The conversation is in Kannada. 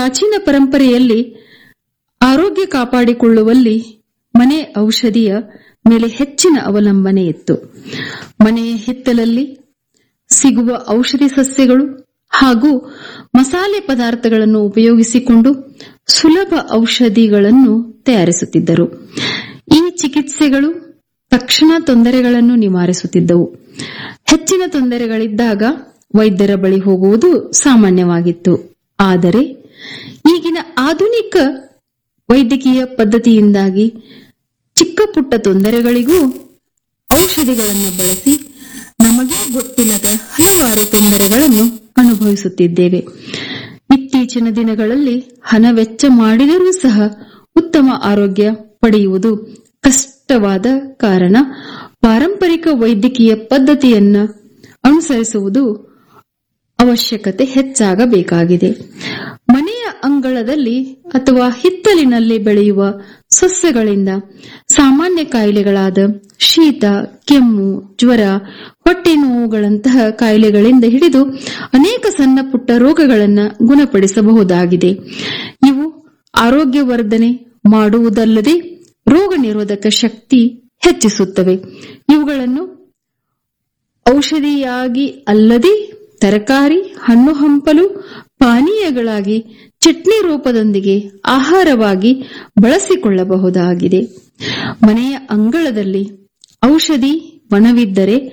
ಪ್ರಾಚೀನ ಪರಂಪರೆಯಲ್ಲಿ ಆರೋಗ್ಯ ಕಾಪಾಡಿಕೊಳ್ಳುವಲ್ಲಿ ಮನೆ ಔಷಧಿಯ ಮೇಲೆ ಹೆಚ್ಚಿನ ಅವಲಂಬನೆ ಇತ್ತು ಮನೆಯ ಹಿತ್ತಲಲ್ಲಿ ಸಿಗುವ ಔಷಧಿ ಸಸ್ಯಗಳು ಹಾಗೂ ಮಸಾಲೆ ಪದಾರ್ಥಗಳನ್ನು ಉಪಯೋಗಿಸಿಕೊಂಡು ಸುಲಭ ಔಷಧಿಗಳನ್ನು ತಯಾರಿಸುತ್ತಿದ್ದರು ಈ ಚಿಕಿತ್ಸೆಗಳು ತಕ್ಷಣ ತೊಂದರೆಗಳನ್ನು ನಿವಾರಿಸುತ್ತಿದ್ದವು ಹೆಚ್ಚಿನ ತೊಂದರೆಗಳಿದ್ದಾಗ ವೈದ್ಯರ ಬಳಿ ಹೋಗುವುದು ಸಾಮಾನ್ಯವಾಗಿತ್ತು ಆದರೆ ಈಗಿನ ಆಧುನಿಕ ವೈದ್ಯಕೀಯ ಪದ್ಧತಿಯಿಂದಾಗಿ ಚಿಕ್ಕ ಪುಟ್ಟ ತೊಂದರೆಗಳಿಗೂ ಔಷಧಿಗಳನ್ನು ಬಳಸಿ ನಮಗೆ ಗೊತ್ತಿಲ್ಲದ ಹಲವಾರು ತೊಂದರೆಗಳನ್ನು ಅನುಭವಿಸುತ್ತಿದ್ದೇವೆ ಇತ್ತೀಚಿನ ದಿನಗಳಲ್ಲಿ ಹಣ ವೆಚ್ಚ ಮಾಡಿದರೂ ಸಹ ಉತ್ತಮ ಆರೋಗ್ಯ ಪಡೆಯುವುದು ಕಷ್ಟವಾದ ಕಾರಣ ಪಾರಂಪರಿಕ ವೈದ್ಯಕೀಯ ಪದ್ಧತಿಯನ್ನ ಅನುಸರಿಸುವುದು ಅವಶ್ಯಕತೆ ಹೆಚ್ಚಾಗಬೇಕಾಗಿದೆ ಮನೆಯ ಅಂಗಳದಲ್ಲಿ ಅಥವಾ ಹಿತ್ತಲಿನಲ್ಲಿ ಬೆಳೆಯುವ ಸಸ್ಯಗಳಿಂದ ಸಾಮಾನ್ಯ ಕಾಯಿಲೆಗಳಾದ ಶೀತ ಕೆಮ್ಮು ಜ್ವರ ಹೊಟ್ಟೆ ನೋವುಗಳಂತಹ ಕಾಯಿಲೆಗಳಿಂದ ಹಿಡಿದು ಅನೇಕ ಸಣ್ಣ ಪುಟ್ಟ ರೋಗಗಳನ್ನು ಗುಣಪಡಿಸಬಹುದಾಗಿದೆ ಇವು ಆರೋಗ್ಯವರ್ಧನೆ ಮಾಡುವುದಲ್ಲದೆ ರೋಗ ನಿರೋಧಕ ಶಕ್ತಿ ಹೆಚ್ಚಿಸುತ್ತವೆ ಇವುಗಳನ್ನು ಔಷಧಿಯಾಗಿ ಅಲ್ಲದೆ ತರಕಾರಿ ಹಣ್ಣು ಹಂಪಲು ಪಾನೀಯಗಳಾಗಿ ಚಟ್ನಿ ರೂಪದೊಂದಿಗೆ ಆಹಾರವಾಗಿ ಬಳಸಿಕೊಳ್ಳಬಹುದಾಗಿದೆ ಮನೆಯ ಅಂಗಳದಲ್ಲಿ ಔಷಧಿ ವನವಿದ್ದರೆ